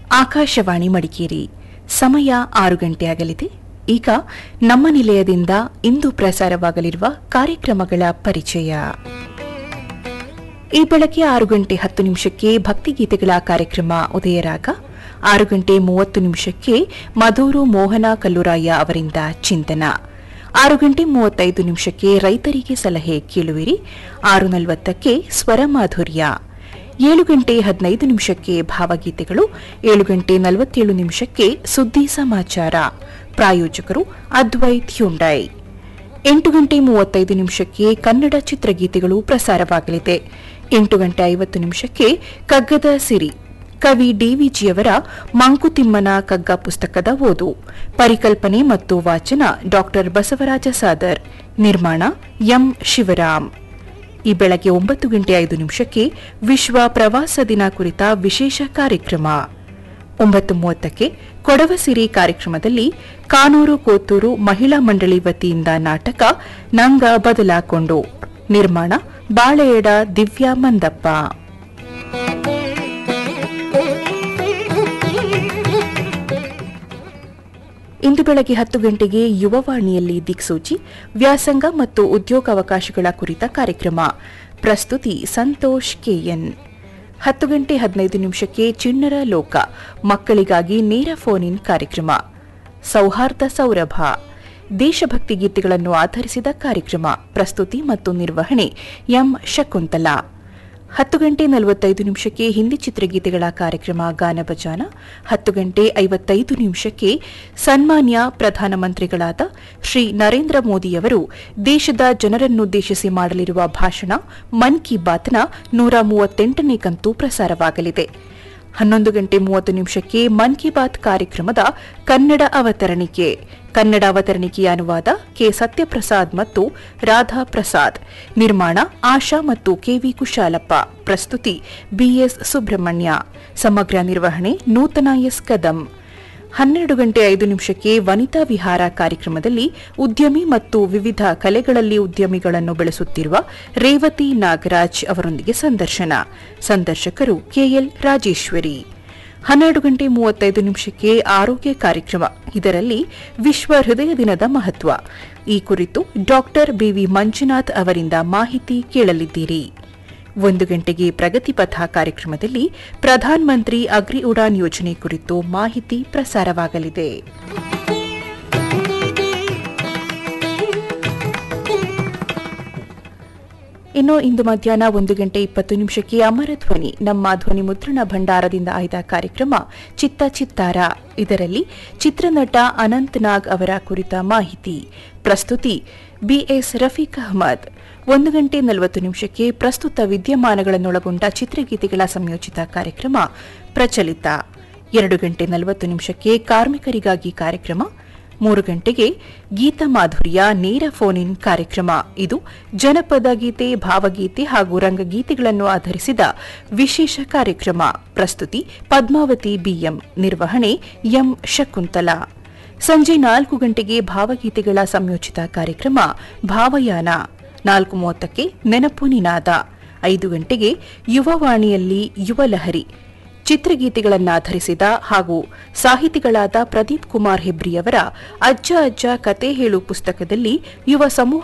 ಆಕಾಶವಾಣಿ ಮಡಿಕೇರಿ ಸಮಯ ಆರು ಗಂಟೆಯಾಗಲಿದೆ ಈಗ ನಮ್ಮ ನಿಲಯದಿಂದ ಇಂದು ಪ್ರಸಾರವಾಗಲಿರುವ ಕಾರ್ಯಕ್ರಮಗಳ ಪರಿಚಯ ಈ ಬೆಳಗ್ಗೆ ಆರು ಗಂಟೆ ಹತ್ತು ನಿಮಿಷಕ್ಕೆ ಭಕ್ತಿಗೀತೆಗಳ ಕಾರ್ಯಕ್ರಮ ಉದಯರಾಗ ಆರು ಗಂಟೆ ಮೂವತ್ತು ನಿಮಿಷಕ್ಕೆ ಮಧೂರು ಮೋಹನ ಕಲ್ಲುರಾಯ ಅವರಿಂದ ಚಿಂತನ ಆರು ಗಂಟೆ ಮೂವತ್ತೈದು ನಿಮಿಷಕ್ಕೆ ರೈತರಿಗೆ ಸಲಹೆ ಕೇಳುವಿರಿ ಆರು ನಲವತ್ತಕ್ಕೆ ಸ್ವರಮಾಧುರ್ಯ ಏಳು ಗಂಟೆ ಹದಿನೈದು ನಿಮಿಷಕ್ಕೆ ಭಾವಗೀತೆಗಳು ಏಳು ಗಂಟೆ ನಲವತ್ತೇಳು ನಿಮಿಷಕ್ಕೆ ಸುದ್ದಿ ಸಮಾಚಾರ ಪ್ರಾಯೋಜಕರು ಅದ್ವೈತ್ ಹ್ಯುಂಡೈ ಎಂಟು ಗಂಟೆ ಮೂವತ್ತೈದು ನಿಮಿಷಕ್ಕೆ ಕನ್ನಡ ಚಿತ್ರಗೀತೆಗಳು ಪ್ರಸಾರವಾಗಲಿದೆ ಎಂಟು ಗಂಟೆ ಐವತ್ತು ನಿಮಿಷಕ್ಕೆ ಕಗ್ಗದ ಸಿರಿ ಕವಿ ಡಿವಿಜಿಯವರ ಮಂಕುತಿಮ್ಮನ ಕಗ್ಗ ಪುಸ್ತಕದ ಓದು ಪರಿಕಲ್ಪನೆ ಮತ್ತು ವಾಚನ ಡಾಕ್ಟರ್ ಬಸವರಾಜ ಸಾದರ್ ನಿರ್ಮಾಣ ಎಂ ಶಿವರಾಮ್ ಈ ಬೆಳಗ್ಗೆ ಒಂಬತ್ತು ಗಂಟೆ ಐದು ನಿಮಿಷಕ್ಕೆ ವಿಶ್ವ ಪ್ರವಾಸ ದಿನ ಕುರಿತ ವಿಶೇಷ ಕಾರ್ಯಕ್ರಮ ಒಂಬತ್ತು ಮೂವತ್ತಕ್ಕೆ ಕೊಡವ ಸಿರಿ ಕಾರ್ಯಕ್ರಮದಲ್ಲಿ ಕಾನೂರು ಕೋತೂರು ಮಹಿಳಾ ಮಂಡಳಿ ವತಿಯಿಂದ ನಾಟಕ ನಂಗ ಬದಲಾಕೊಂಡು ನಿರ್ಮಾಣ ಬಾಳೆಯಡ ದಿವ್ಯಾ ಮಂದಪ್ಪ ಇಂದು ಬೆಳಗ್ಗೆ ಹತ್ತು ಗಂಟೆಗೆ ಯುವವಾಣಿಯಲ್ಲಿ ದಿಕ್ಸೂಚಿ ವ್ಯಾಸಂಗ ಮತ್ತು ಉದ್ಯೋಗಾವಕಾಶಗಳ ಕುರಿತ ಕಾರ್ಯಕ್ರಮ ಪ್ರಸ್ತುತಿ ಸಂತೋಷ್ ಕೆಎನ್ ಹತ್ತು ಗಂಟೆ ಹದಿನೈದು ನಿಮಿಷಕ್ಕೆ ಚಿಣ್ಣರ ಲೋಕ ಮಕ್ಕಳಿಗಾಗಿ ನೇರ ಫೋನ್ ಇನ್ ಕಾರ್ಯಕ್ರಮ ಸೌಹಾರ್ದ ಸೌರಭ ದೇಶಭಕ್ತಿ ಗೀತೆಗಳನ್ನು ಆಧರಿಸಿದ ಕಾರ್ಯಕ್ರಮ ಪ್ರಸ್ತುತಿ ಮತ್ತು ನಿರ್ವಹಣೆ ಎಂ ಶಕುಂತಲಾ ಹತ್ತು ಗಂಟೆ ನಲವತ್ತೈದು ನಿಮಿಷಕ್ಕೆ ಹಿಂದಿ ಚಿತ್ರಗೀತೆಗಳ ಕಾರ್ಯಕ್ರಮ ಗಾನ ಬಜಾನ ಹತ್ತು ಗಂಟೆ ಐವತ್ತೈದು ನಿಮಿಷಕ್ಕೆ ಸನ್ಮಾನ್ಯ ಪ್ರಧಾನಮಂತ್ರಿಗಳಾದ ಶ್ರೀ ನರೇಂದ್ರ ಮೋದಿಯವರು ದೇಶದ ಜನರನ್ನುದ್ದೇಶಿಸಿ ಮಾಡಲಿರುವ ಭಾಷಣ ಮನ್ ಕಿ ಬಾತ್ನ ನೂರ ಮೂವತ್ತೆಂಟನೇ ಕಂತು ಪ್ರಸಾರವಾಗಲಿದೆ ಹನ್ನೊಂದು ಗಂಟೆ ಮೂವತ್ತು ನಿಮಿಷಕ್ಕೆ ಮನ್ ಕಿ ಬಾತ್ ಕಾರ್ಯಕ್ರಮದ ಕನ್ನಡ ಅವತರಣಿಕೆ ಕನ್ನಡ ಅವತರಣಿಕೆಯ ಅನುವಾದ ಕೆ ಸತ್ಯಪ್ರಸಾದ್ ಮತ್ತು ರಾಧಾ ಪ್ರಸಾದ್ ನಿರ್ಮಾಣ ಆಶಾ ಮತ್ತು ಕೆವಿ ಕುಶಾಲಪ್ಪ ಪ್ರಸ್ತುತಿ ಬಿಎಸ್ ಸುಬ್ರಹ್ಮಣ್ಯ ಸಮಗ್ರ ನಿರ್ವಹಣೆ ನೂತನ ಎಸ್ ಕದಂ ಹನ್ನೆರಡು ಗಂಟೆ ಐದು ನಿಮಿಷಕ್ಕೆ ವನಿತಾ ವಿಹಾರ ಕಾರ್ಯಕ್ರಮದಲ್ಲಿ ಉದ್ಯಮಿ ಮತ್ತು ವಿವಿಧ ಕಲೆಗಳಲ್ಲಿ ಉದ್ಯಮಿಗಳನ್ನು ಬೆಳೆಸುತ್ತಿರುವ ರೇವತಿ ನಾಗರಾಜ್ ಅವರೊಂದಿಗೆ ಸಂದರ್ಶನ ಸಂದರ್ಶಕರು ಕೆಎಲ್ ರಾಜೇಶ್ವರಿ ಹನ್ನೆರಡು ಗಂಟೆ ಮೂವತ್ತೈದು ನಿಮಿಷಕ್ಕೆ ಆರೋಗ್ಯ ಕಾರ್ಯಕ್ರಮ ಇದರಲ್ಲಿ ವಿಶ್ವ ಹೃದಯ ದಿನದ ಮಹತ್ವ ಈ ಕುರಿತು ಡಾಕ್ಟರ್ ಬಿವಿ ಮಂಜುನಾಥ್ ಅವರಿಂದ ಮಾಹಿತಿ ಕೇಳಲಿದ್ದೀರಿ ಒಂದು ಗಂಟೆಗೆ ಪ್ರಗತಿ ಪಥ ಕಾರ್ಯಕ್ರಮದಲ್ಲಿ ಪ್ರಧಾನ ಮಂತ್ರಿ ಅಗ್ರಿ ಉಡಾನ್ ಯೋಜನೆ ಕುರಿತು ಮಾಹಿತಿ ಪ್ರಸಾರವಾಗಲಿದೆ ಇನ್ನು ಇಂದು ಮಧ್ಯಾಹ್ನ ಒಂದು ಗಂಟೆ ಇಪ್ಪತ್ತು ನಿಮಿಷಕ್ಕೆ ಅಮರ ಧ್ವನಿ ನಮ್ಮ ಧ್ವನಿ ಮುದ್ರಣ ಭಂಡಾರದಿಂದ ಆಯ್ದ ಕಾರ್ಯಕ್ರಮ ಚಿತ್ತ ಚಿತ್ತಾರ ಇದರಲ್ಲಿ ಚಿತ್ರನಟ ಅನಂತ್ ನಾಗ್ ಅವರ ಕುರಿತ ಮಾಹಿತಿ ಪ್ರಸ್ತುತಿ ಬಿಎಸ್ ರಫೀಕ್ ಅಹಮದ್ ಒಂದು ಗಂಟೆ ನಲವತ್ತು ನಿಮಿಷಕ್ಕೆ ಪ್ರಸ್ತುತ ವಿದ್ಯಮಾನಗಳನ್ನೊಳಗೊಂಡ ಚಿತ್ರಗೀತೆಗಳ ಸಂಯೋಜಿತ ಕಾರ್ಯಕ್ರಮ ಪ್ರಚಲಿತ ಎರಡು ಗಂಟೆ ನಲವತ್ತು ನಿಮಿಷಕ್ಕೆ ಕಾರ್ಮಿಕರಿಗಾಗಿ ಕಾರ್ಯಕ್ರಮ ಮೂರು ಗಂಟೆಗೆ ಗೀತ ಮಾಧುರ್ಯ ನೇರ ಫೋನ್ ಇನ್ ಕಾರ್ಯಕ್ರಮ ಇದು ಜನಪದ ಗೀತೆ ಭಾವಗೀತೆ ಹಾಗೂ ರಂಗಗೀತೆಗಳನ್ನು ಆಧರಿಸಿದ ವಿಶೇಷ ಕಾರ್ಯಕ್ರಮ ಪ್ರಸ್ತುತಿ ಪದ್ಮಾವತಿ ಬಿಎಂ ನಿರ್ವಹಣೆ ಎಂ ಶಕುಂತಲಾ ಸಂಜೆ ನಾಲ್ಕು ಗಂಟೆಗೆ ಭಾವಗೀತೆಗಳ ಸಂಯೋಜಿತ ಕಾರ್ಯಕ್ರಮ ಭಾವಯಾನ ನಾಲ್ಕು ಮೂವತ್ತಕ್ಕೆ ನೆನಪು ನಿನಾದ ಐದು ಗಂಟೆಗೆ ಯುವವಾಣಿಯಲ್ಲಿ ಯುವಲಹರಿ ಚಿತ್ರಗೀತೆಗಳನ್ನಾಧರಿಸಿದ ಹಾಗೂ ಸಾಹಿತಿಗಳಾದ ಪ್ರದೀಪ್ ಕುಮಾರ್ ಹೆಬ್ರಿಯವರ ಅಜ್ಜ ಅಜ್ಜ ಕತೆ ಹೇಳು ಪುಸ್ತಕದಲ್ಲಿ ಯುವ ಸಮೂಹ